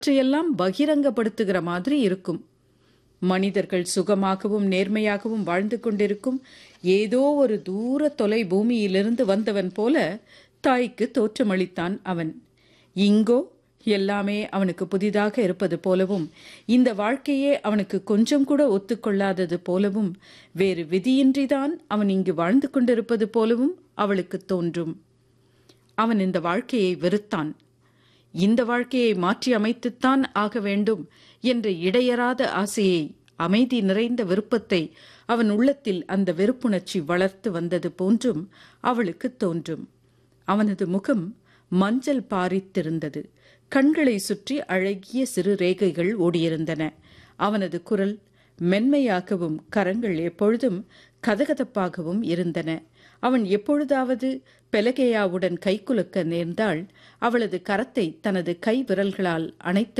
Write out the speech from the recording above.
அவற்றையெல்லாம் பகிரங்கப்படுத்துகிற மாதிரி இருக்கும் மனிதர்கள் சுகமாகவும் நேர்மையாகவும் வாழ்ந்து கொண்டிருக்கும் ஏதோ ஒரு தூர தொலை பூமியிலிருந்து வந்தவன் போல தாய்க்கு தோற்றமளித்தான் அவன் இங்கோ எல்லாமே அவனுக்கு புதிதாக இருப்பது போலவும் இந்த வாழ்க்கையே அவனுக்கு கொஞ்சம் கூட ஒத்துக்கொள்ளாதது போலவும் வேறு விதியின்றிதான் அவன் இங்கு வாழ்ந்து கொண்டிருப்பது போலவும் அவளுக்கு தோன்றும் அவன் இந்த வாழ்க்கையை வெறுத்தான் இந்த வாழ்க்கையை மாற்றி அமைத்துத்தான் ஆக வேண்டும் என்ற இடையறாத ஆசையை அமைதி நிறைந்த விருப்பத்தை அவன் உள்ளத்தில் அந்த வெறுப்புணர்ச்சி வளர்த்து வந்தது போன்றும் அவளுக்கு தோன்றும் அவனது முகம் மஞ்சள் பாரித்திருந்தது கண்களை சுற்றி அழகிய சிறு ரேகைகள் ஓடியிருந்தன அவனது குரல் மென்மையாகவும் கரங்கள் எப்பொழுதும் கதகதப்பாகவும் இருந்தன அவன் எப்பொழுதாவது பெலகேயாவுடன் கைகுலுக்க நேர்ந்தால் அவளது கரத்தை தனது கை விரல்களால் அணைத்து